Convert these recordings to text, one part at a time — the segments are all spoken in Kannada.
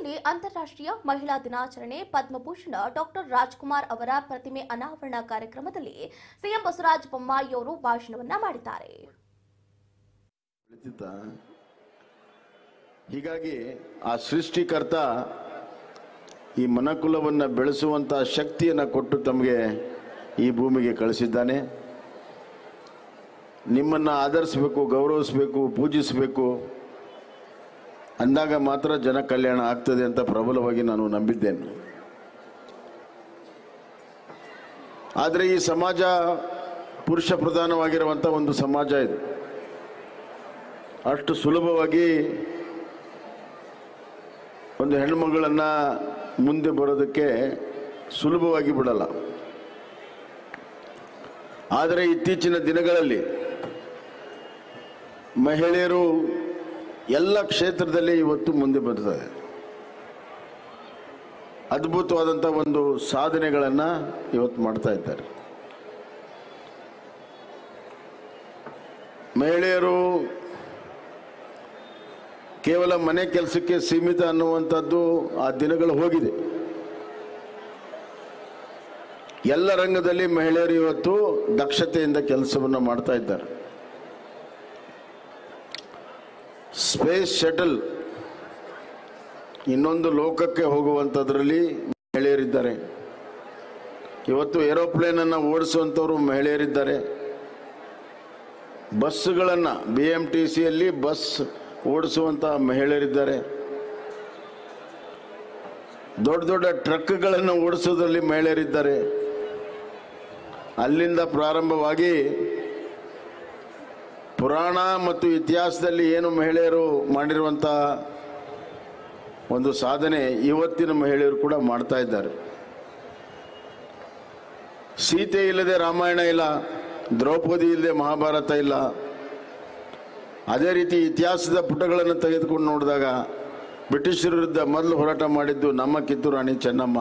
ಬೆಂಗಳೂರಿನಲ್ಲಿ ಅಂತಾರಾಷ್ಟ್ರೀಯ ಮಹಿಳಾ ದಿನಾಚರಣೆ ಪದ್ಮಭೂಷಣ ಡಾಕ್ಟರ್ ರಾಜ್ಕುಮಾರ್ ಅವರ ಪ್ರತಿಮೆ ಅನಾವರಣ ಕಾರ್ಯಕ್ರಮದಲ್ಲಿ ಸಿಎಂ ಬಸವರಾಜ ಬೊಮ್ಮಾಯಿ ಅವರು ಭಾಷಣವನ್ನ ಮಾಡಿದ್ದಾರೆ ಬೆಳೆದಿದ್ದ ಹೀಗಾಗಿ ಆ ಸೃಷ್ಟಿಕರ್ತ ಈ ಮನಕುಲವನ್ನು ಬೆಳೆಸುವಂಥ ಶಕ್ತಿಯನ್ನು ಕೊಟ್ಟು ತಮಗೆ ಈ ಭೂಮಿಗೆ ಕಳಿಸಿದ್ದಾನೆ ನಿಮ್ಮನ್ನು ಆಧರಿಸಬೇಕು ಗೌರವಿಸಬೇಕು ಪೂಜಿಸಬೇಕು ಅಂದಾಗ ಮಾತ್ರ ಜನ ಕಲ್ಯಾಣ ಆಗ್ತದೆ ಅಂತ ಪ್ರಬಲವಾಗಿ ನಾನು ನಂಬಿದ್ದೇನೆ ಆದರೆ ಈ ಸಮಾಜ ಪುರುಷ ಪ್ರಧಾನವಾಗಿರುವಂಥ ಒಂದು ಸಮಾಜ ಇದು ಅಷ್ಟು ಸುಲಭವಾಗಿ ಒಂದು ಹೆಣ್ಣುಮಗಳನ್ನು ಮುಂದೆ ಬರೋದಕ್ಕೆ ಸುಲಭವಾಗಿ ಬಿಡಲ್ಲ ಆದರೆ ಇತ್ತೀಚಿನ ದಿನಗಳಲ್ಲಿ ಮಹಿಳೆಯರು ಎಲ್ಲ ಕ್ಷೇತ್ರದಲ್ಲಿ ಇವತ್ತು ಮುಂದೆ ಬರ್ತಾರೆ ಅದ್ಭುತವಾದಂಥ ಒಂದು ಸಾಧನೆಗಳನ್ನು ಇವತ್ತು ಮಾಡ್ತಾ ಇದ್ದಾರೆ ಮಹಿಳೆಯರು ಕೇವಲ ಮನೆ ಕೆಲಸಕ್ಕೆ ಸೀಮಿತ ಅನ್ನುವಂಥದ್ದು ಆ ದಿನಗಳು ಹೋಗಿದೆ ಎಲ್ಲ ರಂಗದಲ್ಲಿ ಮಹಿಳೆಯರು ಇವತ್ತು ದಕ್ಷತೆಯಿಂದ ಕೆಲಸವನ್ನು ಮಾಡ್ತಾ ಇದ್ದಾರೆ ಸ್ಪೇಸ್ ಶಟಲ್ ಇನ್ನೊಂದು ಲೋಕಕ್ಕೆ ಹೋಗುವಂಥದ್ರಲ್ಲಿ ಮಹಿಳೆಯರಿದ್ದಾರೆ ಇವತ್ತು ಏರೋಪ್ಲೇನನ್ನು ಓಡಿಸುವಂಥವ್ರು ಮಹಿಳೆಯರಿದ್ದಾರೆ ಬಸ್ಸುಗಳನ್ನು ಬಿ ಎಮ್ ಟಿ ಸಿಯಲ್ಲಿ ಬಸ್ ಓಡಿಸುವಂಥ ಮಹಿಳೆಯರಿದ್ದಾರೆ ದೊಡ್ಡ ದೊಡ್ಡ ಟ್ರಕ್ಗಳನ್ನು ಓಡಿಸೋದ್ರಲ್ಲಿ ಮಹಿಳೆಯರಿದ್ದಾರೆ ಅಲ್ಲಿಂದ ಪ್ರಾರಂಭವಾಗಿ ಪುರಾಣ ಮತ್ತು ಇತಿಹಾಸದಲ್ಲಿ ಏನು ಮಹಿಳೆಯರು ಮಾಡಿರುವಂಥ ಒಂದು ಸಾಧನೆ ಇವತ್ತಿನ ಮಹಿಳೆಯರು ಕೂಡ ಮಾಡ್ತಾ ಇದ್ದಾರೆ ಸೀತೆ ಇಲ್ಲದೆ ರಾಮಾಯಣ ಇಲ್ಲ ದ್ರೌಪದಿ ಇಲ್ಲದೆ ಮಹಾಭಾರತ ಇಲ್ಲ ಅದೇ ರೀತಿ ಇತಿಹಾಸದ ಪುಟಗಳನ್ನು ತೆಗೆದುಕೊಂಡು ನೋಡಿದಾಗ ಬ್ರಿಟಿಷರ ವಿರುದ್ಧ ಮೊದಲು ಹೋರಾಟ ಮಾಡಿದ್ದು ನಮ್ಮ ಕಿತ್ತೂರು ರಾಣಿ ಚೆನ್ನಮ್ಮ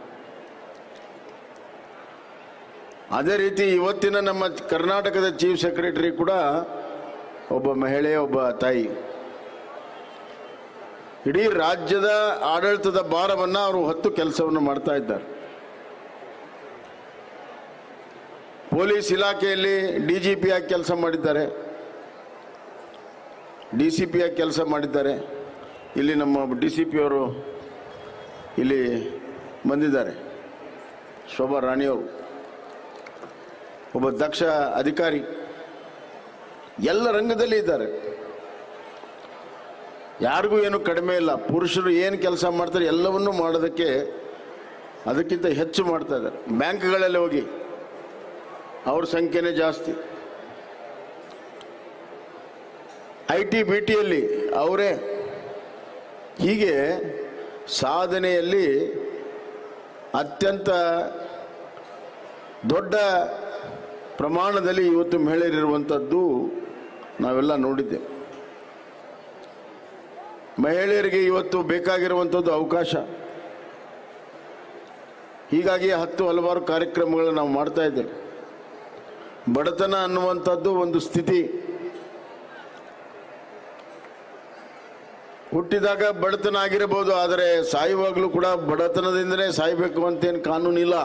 ಅದೇ ರೀತಿ ಇವತ್ತಿನ ನಮ್ಮ ಕರ್ನಾಟಕದ ಚೀಫ್ ಸೆಕ್ರೆಟರಿ ಕೂಡ ಒಬ್ಬ ಮಹಿಳೆ ಒಬ್ಬ ತಾಯಿ ಇಡೀ ರಾಜ್ಯದ ಆಡಳಿತದ ಭಾರವನ್ನು ಅವರು ಹೊತ್ತು ಕೆಲಸವನ್ನು ಮಾಡ್ತಾ ಇದ್ದಾರೆ ಪೊಲೀಸ್ ಇಲಾಖೆಯಲ್ಲಿ ಡಿ ಜಿ ಪಿ ಆಗಿ ಕೆಲಸ ಮಾಡಿದ್ದಾರೆ ಡಿ ಸಿ ಪಿ ಆಗಿ ಕೆಲಸ ಮಾಡಿದ್ದಾರೆ ಇಲ್ಲಿ ನಮ್ಮ ಡಿ ಸಿ ಪಿ ಅವರು ಇಲ್ಲಿ ಬಂದಿದ್ದಾರೆ ಶೋಭಾ ರಾಣಿಯವರು ಒಬ್ಬ ದಕ್ಷ ಅಧಿಕಾರಿ ಎಲ್ಲ ರಂಗದಲ್ಲಿ ಇದ್ದಾರೆ ಯಾರಿಗೂ ಏನು ಕಡಿಮೆ ಇಲ್ಲ ಪುರುಷರು ಏನು ಕೆಲಸ ಮಾಡ್ತಾರೆ ಎಲ್ಲವನ್ನೂ ಮಾಡೋದಕ್ಕೆ ಅದಕ್ಕಿಂತ ಹೆಚ್ಚು ಮಾಡ್ತಾ ಇದ್ದಾರೆ ಬ್ಯಾಂಕ್ಗಳಲ್ಲಿ ಹೋಗಿ ಅವ್ರ ಸಂಖ್ಯೆನೇ ಜಾಸ್ತಿ ಐ ಟಿ ಬಿ ಟಿಯಲ್ಲಿ ಅವರೇ ಹೀಗೆ ಸಾಧನೆಯಲ್ಲಿ ಅತ್ಯಂತ ದೊಡ್ಡ ಪ್ರಮಾಣದಲ್ಲಿ ಇವತ್ತು ಮಹಿಳೆಯರಿರುವಂಥದ್ದು ನಾವೆಲ್ಲ ನೋಡಿದ್ದೇವೆ ಮಹಿಳೆಯರಿಗೆ ಇವತ್ತು ಬೇಕಾಗಿರುವಂಥದ್ದು ಅವಕಾಶ ಹೀಗಾಗಿ ಹತ್ತು ಹಲವಾರು ಕಾರ್ಯಕ್ರಮಗಳನ್ನು ನಾವು ಮಾಡ್ತಾ ಇದ್ದೇವೆ ಬಡತನ ಅನ್ನುವಂಥದ್ದು ಒಂದು ಸ್ಥಿತಿ ಹುಟ್ಟಿದಾಗ ಬಡತನ ಆಗಿರಬಹುದು ಆದರೆ ಸಾಯುವಾಗಲೂ ಕೂಡ ಬಡತನದಿಂದಲೇ ಸಾಯಬೇಕು ಅಂತೇನು ಕಾನೂನಿಲ್ಲ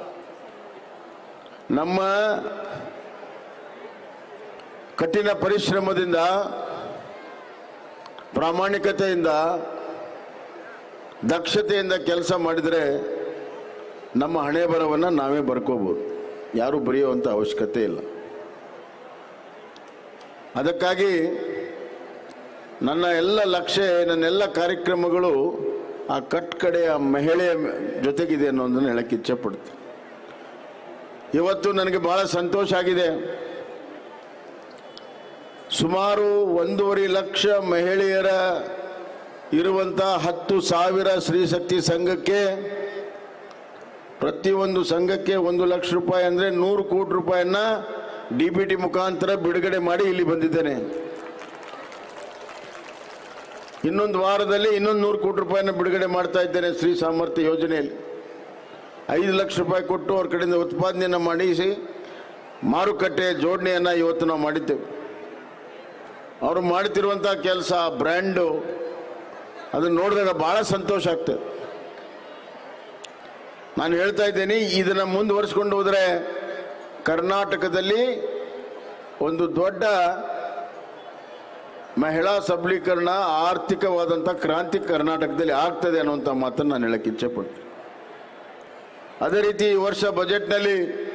ನಮ್ಮ ಕಠಿಣ ಪರಿಶ್ರಮದಿಂದ ಪ್ರಾಮಾಣಿಕತೆಯಿಂದ ದಕ್ಷತೆಯಿಂದ ಕೆಲಸ ಮಾಡಿದರೆ ನಮ್ಮ ಹಣೆ ಬರವನ್ನು ನಾವೇ ಬರ್ಕೋಬೋದು ಯಾರೂ ಬರೆಯುವಂಥ ಅವಶ್ಯಕತೆ ಇಲ್ಲ ಅದಕ್ಕಾಗಿ ನನ್ನ ಎಲ್ಲ ಲಕ್ಷ್ಯ ನನ್ನೆಲ್ಲ ಕಾರ್ಯಕ್ರಮಗಳು ಆ ಕಟ್ಕಡೆಯ ಮಹಿಳೆಯ ಜೊತೆಗಿದೆ ಅನ್ನೋದನ್ನು ಹೇಳಕ್ಕೆ ಇಚ್ಛೆಪಡ್ತೀನಿ ಇವತ್ತು ನನಗೆ ಬಹಳ ಸಂತೋಷ ಆಗಿದೆ ಸುಮಾರು ಒಂದೂವರೆ ಲಕ್ಷ ಮಹಿಳೆಯರ ಇರುವಂಥ ಹತ್ತು ಸಾವಿರ ಸ್ತ್ರೀಶಕ್ತಿ ಸಂಘಕ್ಕೆ ಪ್ರತಿಯೊಂದು ಸಂಘಕ್ಕೆ ಒಂದು ಲಕ್ಷ ರೂಪಾಯಿ ಅಂದರೆ ನೂರು ಕೋಟಿ ರೂಪಾಯಿಯನ್ನ ಡಿ ಬಿ ಟಿ ಮುಖಾಂತರ ಬಿಡುಗಡೆ ಮಾಡಿ ಇಲ್ಲಿ ಬಂದಿದ್ದೇನೆ ಇನ್ನೊಂದು ವಾರದಲ್ಲಿ ಇನ್ನೊಂದು ನೂರು ಕೋಟಿ ರೂಪಾಯಿನ ಬಿಡುಗಡೆ ಮಾಡ್ತಾ ಇದ್ದೇನೆ ಸ್ತ್ರೀ ಸಾಮರ್ಥ್ಯ ಯೋಜನೆಯಲ್ಲಿ ಐದು ಲಕ್ಷ ರೂಪಾಯಿ ಕೊಟ್ಟು ಅವ್ರ ಕಡೆಯಿಂದ ಉತ್ಪಾದನೆಯನ್ನು ಮಾಡಿಸಿ ಮಾರುಕಟ್ಟೆ ಜೋಡಣೆಯನ್ನು ಇವತ್ತು ನಾವು ಮಾಡಿದ್ದೇವೆ ಅವರು ಮಾಡ್ತಿರುವಂಥ ಕೆಲಸ ಬ್ರ್ಯಾಂಡು ಅದನ್ನು ನೋಡಿದಾಗ ಭಾಳ ಸಂತೋಷ ಆಗ್ತದೆ ನಾನು ಹೇಳ್ತಾ ಇದ್ದೇನೆ ಇದನ್ನು ಮುಂದುವರಿಸ್ಕೊಂಡು ಹೋದರೆ ಕರ್ನಾಟಕದಲ್ಲಿ ಒಂದು ದೊಡ್ಡ ಮಹಿಳಾ ಸಬಲೀಕರಣ ಆರ್ಥಿಕವಾದಂಥ ಕ್ರಾಂತಿ ಕರ್ನಾಟಕದಲ್ಲಿ ಆಗ್ತದೆ ಅನ್ನುವಂಥ ಮಾತನ್ನು ನಾನು ಹೇಳಕ್ಕೆ ಇಚ್ಛೆಪಡ್ತೀನಿ ಅದೇ ರೀತಿ ಈ ವರ್ಷ ಬಜೆಟ್ನಲ್ಲಿ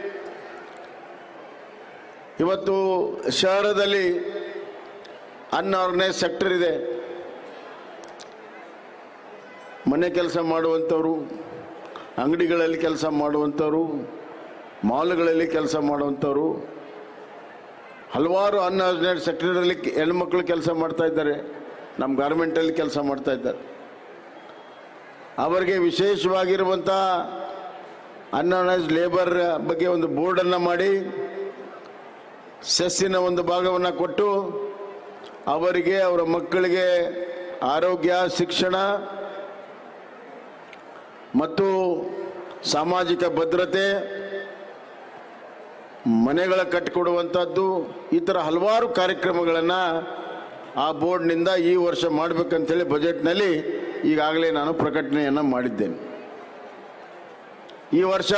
ಇವತ್ತು ಶಹರದಲ್ಲಿ ಅನ್ಆರ್ಗನೈಸ್ ಸೆಕ್ಟರ್ ಇದೆ ಮನೆ ಕೆಲಸ ಮಾಡುವಂಥವ್ರು ಅಂಗಡಿಗಳಲ್ಲಿ ಕೆಲಸ ಮಾಡುವಂಥವ್ರು ಮಾಲ್ಗಳಲ್ಲಿ ಕೆಲಸ ಮಾಡುವಂಥವ್ರು ಹಲವಾರು ಅನ್ಆರ್ಗನೈಸ್ ಸೆಕ್ಟರಲ್ಲಿ ಹೆಣ್ಮಕ್ಳು ಕೆಲಸ ಮಾಡ್ತಾ ಇದ್ದಾರೆ ನಮ್ಮ ಗಾರ್ಮೆಂಟಲ್ಲಿ ಕೆಲಸ ಮಾಡ್ತಾ ಇದ್ದಾರೆ ಅವರಿಗೆ ವಿಶೇಷವಾಗಿರುವಂಥ ಅನ್ಆರ್ಗನೈಸ್ ಲೇಬರ್ ಬಗ್ಗೆ ಒಂದು ಬೋರ್ಡನ್ನು ಮಾಡಿ ಸೆಸ್ಸಿನ ಒಂದು ಭಾಗವನ್ನು ಕೊಟ್ಟು ಅವರಿಗೆ ಅವರ ಮಕ್ಕಳಿಗೆ ಆರೋಗ್ಯ ಶಿಕ್ಷಣ ಮತ್ತು ಸಾಮಾಜಿಕ ಭದ್ರತೆ ಮನೆಗಳ ಕಟ್ಟಿಕೊಡುವಂಥದ್ದು ಈ ಥರ ಹಲವಾರು ಕಾರ್ಯಕ್ರಮಗಳನ್ನು ಆ ಬೋರ್ಡ್ನಿಂದ ಈ ವರ್ಷ ಮಾಡಬೇಕಂತೇಳಿ ಬಜೆಟ್ನಲ್ಲಿ ಈಗಾಗಲೇ ನಾನು ಪ್ರಕಟಣೆಯನ್ನು ಮಾಡಿದ್ದೇನೆ ಈ ವರ್ಷ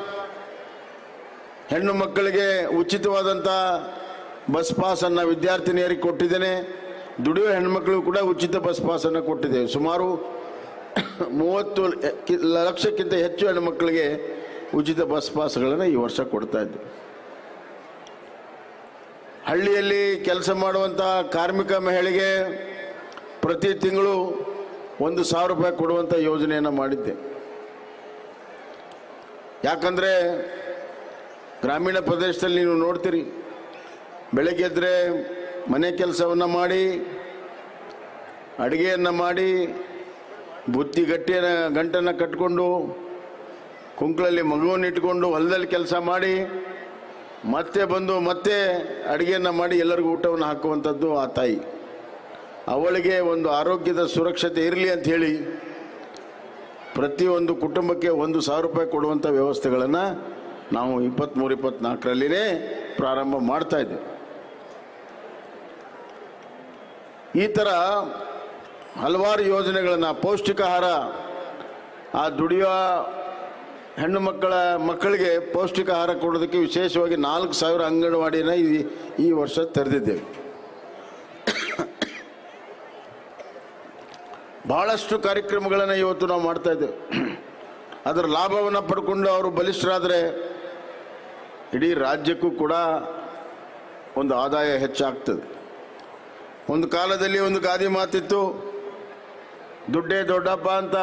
ಹೆಣ್ಣು ಮಕ್ಕಳಿಗೆ ಉಚಿತವಾದಂಥ ಬಸ್ ಪಾಸನ್ನು ವಿದ್ಯಾರ್ಥಿನಿಯರಿಗೆ ಕೊಟ್ಟಿದ್ದೇನೆ ದುಡಿಯುವ ಹೆಣ್ಮಕ್ಳಿಗೂ ಕೂಡ ಉಚಿತ ಬಸ್ ಪಾಸನ್ನು ಕೊಟ್ಟಿದ್ದೇವೆ ಸುಮಾರು ಮೂವತ್ತು ಕಿ- ಲಕ್ಷಕ್ಕಿಂತ ಹೆಚ್ಚು ಹೆಣ್ಮಕ್ಳಿಗೆ ಉಚಿತ ಬಸ್ ಪಾಸ್ಗಳನ್ನು ಈ ವರ್ಷ ಕೊಡ್ತಾ ಇದ್ದೇವೆ ಹಳ್ಳಿಯಲ್ಲಿ ಕೆಲಸ ಮಾಡುವಂಥ ಕಾರ್ಮಿಕ ಮಹಿಳೆಗೆ ಪ್ರತಿ ತಿಂಗಳು ಒಂದು ಸಾವಿರ ರೂಪಾಯಿ ಕೊಡುವಂಥ ಯೋಜನೆಯನ್ನು ಮಾಡಿದ್ದೆ ಯಾಕಂದರೆ ಗ್ರಾಮೀಣ ಪ್ರದೇಶದಲ್ಲಿ ನೀವು ನೋಡ್ತೀರಿ ಬೆಳಗ್ಗೆ ಎದ್ದರೆ ಮನೆ ಕೆಲಸವನ್ನು ಮಾಡಿ ಅಡುಗೆಯನ್ನು ಮಾಡಿ ಬುತ್ತಿ ಗಟ್ಟಿಯ ಗಂಟನ್ನು ಕಟ್ಕೊಂಡು ಕುಂಕಳಲ್ಲಿ ಮಗುವನ್ನು ಇಟ್ಕೊಂಡು ಹೊಲದಲ್ಲಿ ಕೆಲಸ ಮಾಡಿ ಮತ್ತೆ ಬಂದು ಮತ್ತೆ ಅಡುಗೆಯನ್ನು ಮಾಡಿ ಎಲ್ಲರಿಗೂ ಊಟವನ್ನು ಹಾಕುವಂಥದ್ದು ಆ ತಾಯಿ ಅವಳಿಗೆ ಒಂದು ಆರೋಗ್ಯದ ಸುರಕ್ಷತೆ ಇರಲಿ ಅಂತ ಹೇಳಿ ಪ್ರತಿಯೊಂದು ಕುಟುಂಬಕ್ಕೆ ಒಂದು ಸಾವಿರ ರೂಪಾಯಿ ಕೊಡುವಂಥ ವ್ಯವಸ್ಥೆಗಳನ್ನು ನಾವು ಇಪ್ಪತ್ತ್ಮೂರು ಇಪ್ಪತ್ತ್ನಾಲ್ಕರಲ್ಲಿನೇ ಪ್ರಾರಂಭ ಮಾಡ್ತಾ ಇದ್ದೇವೆ ಈ ಥರ ಹಲವಾರು ಯೋಜನೆಗಳನ್ನು ಪೌಷ್ಟಿಕ ಆಹಾರ ಆ ದುಡಿಯುವ ಹೆಣ್ಣು ಮಕ್ಕಳ ಮಕ್ಕಳಿಗೆ ಪೌಷ್ಟಿಕ ಆಹಾರ ಕೊಡೋದಕ್ಕೆ ವಿಶೇಷವಾಗಿ ನಾಲ್ಕು ಸಾವಿರ ಅಂಗನವಾಡಿನ ಈ ಈ ವರ್ಷ ತೆರೆದಿದ್ದೇವೆ ಬಹಳಷ್ಟು ಕಾರ್ಯಕ್ರಮಗಳನ್ನು ಇವತ್ತು ನಾವು ಮಾಡ್ತಾ ಇದ್ದೇವೆ ಅದರ ಲಾಭವನ್ನು ಪಡ್ಕೊಂಡು ಅವರು ಬಲಿಷ್ಠರಾದರೆ ಇಡೀ ರಾಜ್ಯಕ್ಕೂ ಕೂಡ ಒಂದು ಆದಾಯ ಹೆಚ್ಚಾಗ್ತದೆ ಒಂದು ಕಾಲದಲ್ಲಿ ಒಂದು ಗಾದಿ ಮಾತಿತ್ತು ದುಡ್ಡೇ ದೊಡ್ಡಪ್ಪ ಅಂತ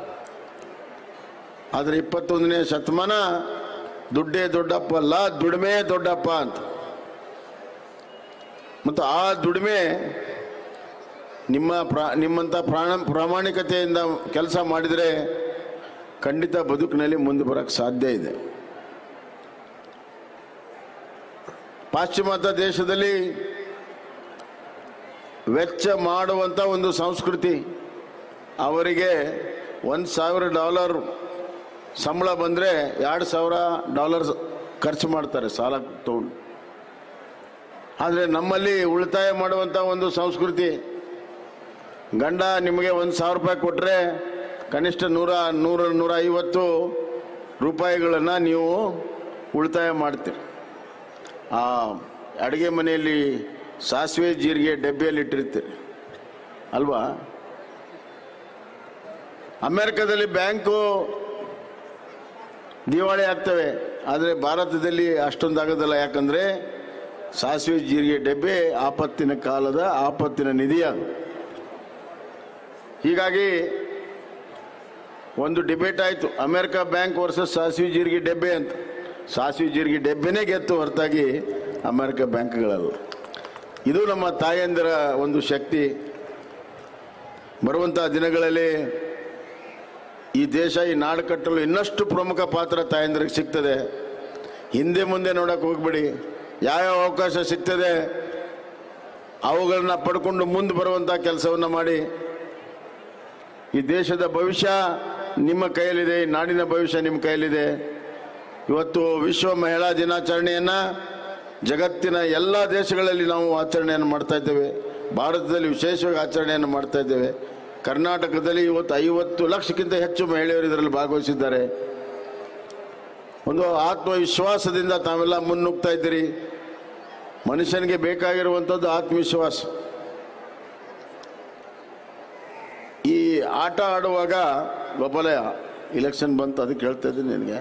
ಆದರೆ ಇಪ್ಪತ್ತೊಂದನೇ ಶತಮಾನ ದುಡ್ಡೇ ದೊಡ್ಡಪ್ಪ ಅಲ್ಲ ದುಡಿಮೆ ದೊಡ್ಡಪ್ಪ ಅಂತ ಮತ್ತು ಆ ದುಡಿಮೆ ನಿಮ್ಮ ಪ್ರಾ ನಿಮ್ಮಂಥ ಪ್ರಾಣ ಪ್ರಾಮಾಣಿಕತೆಯಿಂದ ಕೆಲಸ ಮಾಡಿದರೆ ಖಂಡಿತ ಬದುಕಿನಲ್ಲಿ ಮುಂದೆ ಬರೋಕ್ಕೆ ಸಾಧ್ಯ ಇದೆ ಪಾಶ್ಚಿಮಾತ್ಯ ದೇಶದಲ್ಲಿ ವೆಚ್ಚ ಮಾಡುವಂಥ ಒಂದು ಸಂಸ್ಕೃತಿ ಅವರಿಗೆ ಒಂದು ಸಾವಿರ ಡಾಲರ್ ಸಂಬಳ ಬಂದರೆ ಎರಡು ಸಾವಿರ ಡಾಲರ್ ಖರ್ಚು ಮಾಡ್ತಾರೆ ಸಾಲ ತಗೊಂಡು ಆದರೆ ನಮ್ಮಲ್ಲಿ ಉಳಿತಾಯ ಮಾಡುವಂಥ ಒಂದು ಸಂಸ್ಕೃತಿ ಗಂಡ ನಿಮಗೆ ಒಂದು ಸಾವಿರ ರೂಪಾಯಿ ಕೊಟ್ಟರೆ ಕನಿಷ್ಠ ನೂರ ನೂರ ನೂರ ಐವತ್ತು ರೂಪಾಯಿಗಳನ್ನು ನೀವು ಉಳಿತಾಯ ಮಾಡ್ತೀರಿ ಆ ಅಡುಗೆ ಮನೆಯಲ್ಲಿ ಸಾಸಿವೆ ಜೀರಿಗೆ ಡಬ್ಬಿಯಲ್ಲಿ ಇಟ್ಟಿರ್ತೀರಿ ಅಲ್ವಾ ಅಮೆರಿಕದಲ್ಲಿ ಬ್ಯಾಂಕು ದಿವಾಳಿ ಆಗ್ತವೆ ಆದರೆ ಭಾರತದಲ್ಲಿ ಅಷ್ಟೊಂದು ಆಗೋದಿಲ್ಲ ಯಾಕಂದರೆ ಸಾಸಿವೆ ಜೀರಿಗೆ ಡಬ್ಬೆ ಆಪತ್ತಿನ ಕಾಲದ ಆಪತ್ತಿನ ನಿಧಿ ಅದು ಹೀಗಾಗಿ ಒಂದು ಡಿಬೇಟ್ ಆಯಿತು ಅಮೆರಿಕ ಬ್ಯಾಂಕ್ ವರ್ಸಸ್ ಸಾಸಿವೆ ಜೀರಿಗೆ ಡಬ್ಬೆ ಅಂತ ಸಾಸಿವೆ ಜೀರಿಗೆ ಡಬ್ಬೆನೇ ಗೆತ್ತು ಹೊರತಾಗಿ ಅಮೆರಿಕ ಬ್ಯಾಂಕ್ಗಳಲ್ಲ ಇದು ನಮ್ಮ ತಾಯಂದಿರ ಒಂದು ಶಕ್ತಿ ಬರುವಂಥ ದಿನಗಳಲ್ಲಿ ಈ ದೇಶ ಈ ನಾಡು ಕಟ್ಟಲು ಇನ್ನಷ್ಟು ಪ್ರಮುಖ ಪಾತ್ರ ತಾಯಂದಿರಿಗೆ ಸಿಗ್ತದೆ ಹಿಂದೆ ಮುಂದೆ ನೋಡಕ್ಕೆ ಹೋಗ್ಬೇಡಿ ಯಾವ್ಯಾವ ಅವಕಾಶ ಸಿಗ್ತದೆ ಅವುಗಳನ್ನ ಪಡ್ಕೊಂಡು ಮುಂದೆ ಬರುವಂಥ ಕೆಲಸವನ್ನು ಮಾಡಿ ಈ ದೇಶದ ಭವಿಷ್ಯ ನಿಮ್ಮ ಕೈಯಲ್ಲಿದೆ ಈ ನಾಡಿನ ಭವಿಷ್ಯ ನಿಮ್ಮ ಕೈಯಲ್ಲಿದೆ ಇವತ್ತು ವಿಶ್ವ ಮಹಿಳಾ ದಿನಾಚರಣೆಯನ್ನು ಜಗತ್ತಿನ ಎಲ್ಲ ದೇಶಗಳಲ್ಲಿ ನಾವು ಆಚರಣೆಯನ್ನು ಮಾಡ್ತಾ ಇದ್ದೇವೆ ಭಾರತದಲ್ಲಿ ವಿಶೇಷವಾಗಿ ಆಚರಣೆಯನ್ನು ಮಾಡ್ತಾ ಇದ್ದೇವೆ ಕರ್ನಾಟಕದಲ್ಲಿ ಇವತ್ತು ಐವತ್ತು ಲಕ್ಷಕ್ಕಿಂತ ಹೆಚ್ಚು ಮಹಿಳೆಯರು ಇದರಲ್ಲಿ ಭಾಗವಹಿಸಿದ್ದಾರೆ ಒಂದು ಆತ್ಮವಿಶ್ವಾಸದಿಂದ ತಾವೆಲ್ಲ ಮುನ್ನುಗ್ತಾ ಇದ್ದೀರಿ ಮನುಷ್ಯನಿಗೆ ಬೇಕಾಗಿರುವಂಥದ್ದು ಆತ್ಮವಿಶ್ವಾಸ ಈ ಆಟ ಆಡುವಾಗ ಗೋಪಾಲಯ ಇಲೆಕ್ಷನ್ ಬಂತು ಅದಕ್ಕೆ ಹೇಳ್ತಾ ಇದ್ದೀನಿ ನಿನಗೆ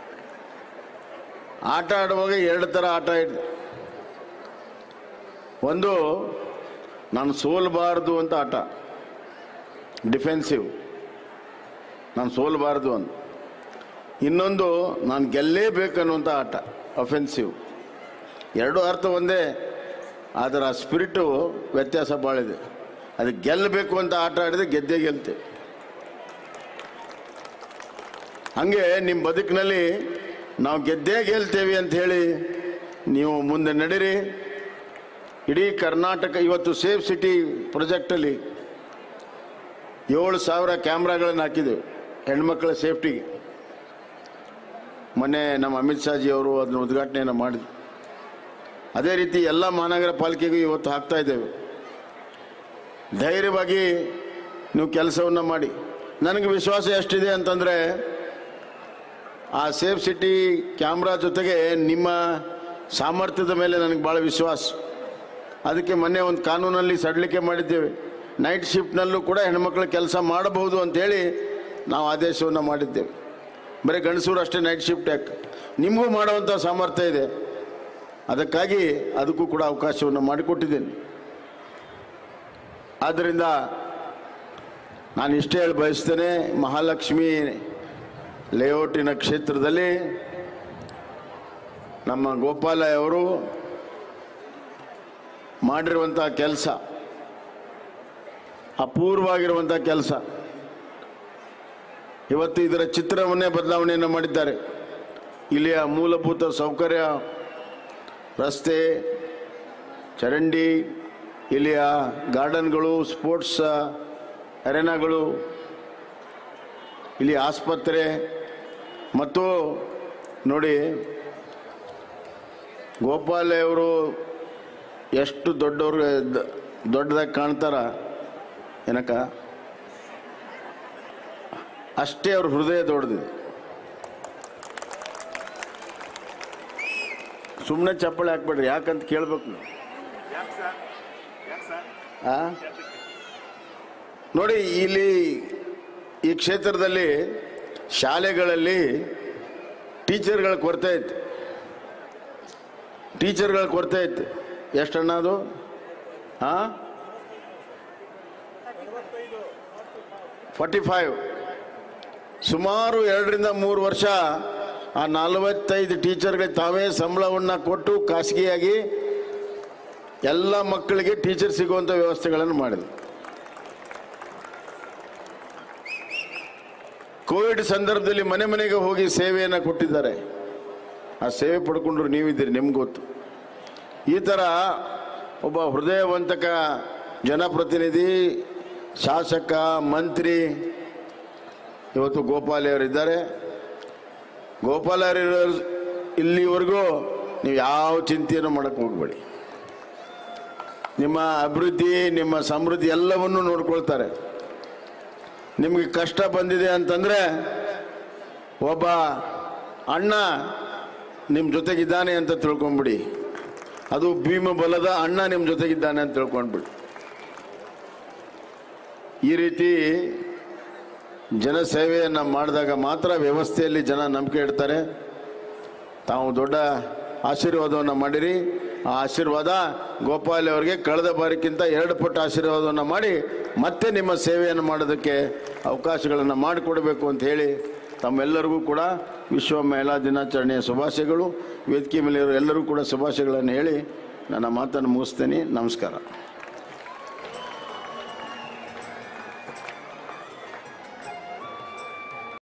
ಆಟ ಆಡುವಾಗ ಎರಡು ಥರ ಆಟ ಇಡ್ ಒಂದು ನಾನು ಸೋಲ್ಬಾರ್ದು ಅಂತ ಆಟ ಡಿಫೆನ್ಸಿವ್ ನಾನು ಸೋಲ್ಬಾರ್ದು ಅಂತ ಇನ್ನೊಂದು ನಾನು ಗೆಲ್ಲೇಬೇಕನ್ನುವಂಥ ಆಟ ಅಫೆನ್ಸಿವ್ ಎರಡು ಅರ್ಥ ಒಂದೇ ಅದರ ಸ್ಪಿರಿಟು ವ್ಯತ್ಯಾಸ ಭಾಳಿದೆ ಅದು ಗೆಲ್ಲಬೇಕು ಅಂತ ಆಟ ಆಡಿದ್ರೆ ಗೆದ್ದೇ ಗೆಲ್ತೆ ಹಂಗೆ ನಿಮ್ಮ ಬದುಕಿನಲ್ಲಿ ನಾವು ಗೆದ್ದೇ ಗೆಲ್ತೇವೆ ಅಂತ ಹೇಳಿ ನೀವು ಮುಂದೆ ನಡೀರಿ ಇಡೀ ಕರ್ನಾಟಕ ಇವತ್ತು ಸೇಫ್ ಸಿಟಿ ಪ್ರಾಜೆಕ್ಟಲ್ಲಿ ಏಳು ಸಾವಿರ ಕ್ಯಾಮ್ರಾಗಳನ್ನು ಹಾಕಿದ್ದೇವೆ ಹೆಣ್ಮಕ್ಳ ಸೇಫ್ಟಿಗೆ ಮೊನ್ನೆ ನಮ್ಮ ಅಮಿತ್ ಶಾಜಿ ಅವರು ಅದನ್ನ ಉದ್ಘಾಟನೆಯನ್ನು ಮಾಡಿದ್ರು ಅದೇ ರೀತಿ ಎಲ್ಲ ಮಹಾನಗರ ಪಾಲಿಕೆಗೂ ಇವತ್ತು ಹಾಕ್ತಾ ಇದ್ದೇವೆ ಧೈರ್ಯವಾಗಿ ನೀವು ಕೆಲಸವನ್ನು ಮಾಡಿ ನನಗೆ ವಿಶ್ವಾಸ ಎಷ್ಟಿದೆ ಅಂತಂದರೆ ಆ ಸೇಫ್ ಸಿಟಿ ಕ್ಯಾಮ್ರಾ ಜೊತೆಗೆ ನಿಮ್ಮ ಸಾಮರ್ಥ್ಯದ ಮೇಲೆ ನನಗೆ ಭಾಳ ವಿಶ್ವಾಸ ಅದಕ್ಕೆ ಮೊನ್ನೆ ಒಂದು ಕಾನೂನಲ್ಲಿ ಸಡಿಲಿಕೆ ಮಾಡಿದ್ದೇವೆ ನೈಟ್ ಶಿಫ್ಟ್ನಲ್ಲೂ ಕೂಡ ಹೆಣ್ಮಕ್ಳು ಕೆಲಸ ಮಾಡಬಹುದು ಅಂತೇಳಿ ನಾವು ಆದೇಶವನ್ನು ಮಾಡಿದ್ದೇವೆ ಬರೀ ಗಂಡಸೂರು ಅಷ್ಟೇ ನೈಟ್ ಶಿಫ್ಟ್ ಯಾಕೆ ನಿಮಗೂ ಮಾಡುವಂಥ ಸಾಮರ್ಥ್ಯ ಇದೆ ಅದಕ್ಕಾಗಿ ಅದಕ್ಕೂ ಕೂಡ ಅವಕಾಶವನ್ನು ಮಾಡಿಕೊಟ್ಟಿದ್ದೇನೆ ಆದ್ದರಿಂದ ನಾನು ಇಷ್ಟೇ ಹೇಳಿ ಬಯಸ್ತೇನೆ ಮಹಾಲಕ್ಷ್ಮಿ ಲೇಔಟಿನ ಕ್ಷೇತ್ರದಲ್ಲಿ ನಮ್ಮ ಗೋಪಾಲ ಅವರು ಮಾಡಿರುವಂಥ ಕೆಲಸ ಅಪೂರ್ವವಾಗಿರುವಂಥ ಕೆಲಸ ಇವತ್ತು ಇದರ ಚಿತ್ರವನ್ನೇ ಬದಲಾವಣೆಯನ್ನು ಮಾಡಿದ್ದಾರೆ ಇಲ್ಲಿಯ ಮೂಲಭೂತ ಸೌಕರ್ಯ ರಸ್ತೆ ಚರಂಡಿ ಇಲ್ಲಿಯ ಗಾರ್ಡನ್ಗಳು ಸ್ಪೋರ್ಟ್ಸ್ ಅರೆನಾಗಳು ಇಲ್ಲಿ ಆಸ್ಪತ್ರೆ ಮತ್ತು ನೋಡಿ ಗೋಪಾಲೆ ಅವರು ಎಷ್ಟು ದೊಡ್ಡವ್ರು ದ- ದೊಡ್ಡದಾಗಿ ಕಾಣ್ತಾರ ಏನಕ್ಕ ಅಷ್ಟೇ ಅವ್ರ ಹೃದಯ ದೊಡ್ಡದಿದೆ ಸುಮ್ಮನೆ ಚಪ್ಪಳೆ ಹಾಕ್ಬೇಡ್ರಿ ಯಾಕಂತ ಕೇಳ್ಬೇಕು ನೀವು ಆ? ನೋಡಿ ಇಲ್ಲಿ ಈ ಕ್ಷೇತ್ರದಲ್ಲಿ ಶಾಲೆಗಳಲ್ಲಿ ಟೀಚರ್ಗಳ ಕೊರತೆ ಇತ್ತು ಟೀಚರ್ಗಳ ಕೊರತೆ ಇತ್ತು ಎಷ್ಟಣ್ಣ ಅದು ಹಾಂ ಫಾರ್ಟಿ ಫೈವ್ ಸುಮಾರು ಎರಡರಿಂದ ಮೂರು ವರ್ಷ ಆ ನಲವತ್ತೈದು ಟೀಚರ್ಗಳಿಗೆ ತಾವೇ ಸಂಬಳವನ್ನು ಕೊಟ್ಟು ಖಾಸಗಿಯಾಗಿ ಎಲ್ಲ ಮಕ್ಕಳಿಗೆ ಟೀಚರ್ ಸಿಗುವಂಥ ವ್ಯವಸ್ಥೆಗಳನ್ನು ಮಾಡಿದ್ರು ಕೋವಿಡ್ ಸಂದರ್ಭದಲ್ಲಿ ಮನೆ ಮನೆಗೆ ಹೋಗಿ ಸೇವೆಯನ್ನು ಕೊಟ್ಟಿದ್ದಾರೆ ಆ ಸೇವೆ ಪಡ್ಕೊಂಡ್ರು ನೀವಿದ್ದೀರಿ ನಿಮ್ಗೆ ಗೊತ್ತು ಈ ಥರ ಒಬ್ಬ ಹೃದಯವಂತಕ ಜನಪ್ರತಿನಿಧಿ ಶಾಸಕ ಮಂತ್ರಿ ಇವತ್ತು ಗೋಪಾಲಿ ಅವರಿದ್ದಾರೆ ಗೋಪಾಲ ಅವರು ಇಲ್ಲಿವರೆಗೂ ನೀವು ಯಾವ ಚಿಂತೆಯನ್ನು ಮಾಡಕ್ಕೆ ಹೋಗಬೇಡಿ ನಿಮ್ಮ ಅಭಿವೃದ್ಧಿ ನಿಮ್ಮ ಸಮೃದ್ಧಿ ಎಲ್ಲವನ್ನೂ ನೋಡ್ಕೊಳ್ತಾರೆ ನಿಮಗೆ ಕಷ್ಟ ಬಂದಿದೆ ಅಂತಂದರೆ ಒಬ್ಬ ಅಣ್ಣ ನಿಮ್ಮ ಜೊತೆಗಿದ್ದಾನೆ ಅಂತ ತಿಳ್ಕೊಂಬಿಡಿ ಅದು ಭೀಮ ಬಲದ ಅಣ್ಣ ನಿಮ್ಮ ಜೊತೆಗಿದ್ದಾನೆ ಅಂತ ತಿಳ್ಕೊಂಡ್ಬಿಡಿ ಈ ರೀತಿ ಜನಸೇವೆಯನ್ನು ಮಾಡಿದಾಗ ಮಾತ್ರ ವ್ಯವಸ್ಥೆಯಲ್ಲಿ ಜನ ನಂಬಿಕೆ ಇಡ್ತಾರೆ ತಾವು ದೊಡ್ಡ ಆಶೀರ್ವಾದವನ್ನು ಮಾಡಿರಿ ಆ ಆಶೀರ್ವಾದ ಗೋಪಾಲ್ ಅವರಿಗೆ ಕಳೆದ ಬಾರಿಗಿಂತ ಎರಡು ಪಟ್ಟು ಆಶೀರ್ವಾದವನ್ನು ಮಾಡಿ ಮತ್ತೆ ನಿಮ್ಮ ಸೇವೆಯನ್ನು ಮಾಡೋದಕ್ಕೆ ಅವಕಾಶಗಳನ್ನು ಮಾಡಿಕೊಡಬೇಕು ಅಂತ ಹೇಳಿ ತಮ್ಮೆಲ್ಲರಿಗೂ ಕೂಡ ವಿಶ್ವ ಮಹಿಳಾ ದಿನಾಚರಣೆಯ ಶುಭಾಶಯಗಳು ವೇದಿಕೆ ಮೇಲೆ ಎಲ್ಲರೂ ಕೂಡ ಶುಭಾಶಯಗಳನ್ನು ಹೇಳಿ ನನ್ನ ಮಾತನ್ನು ಮುಗಿಸ್ತೇನೆ ನಮಸ್ಕಾರ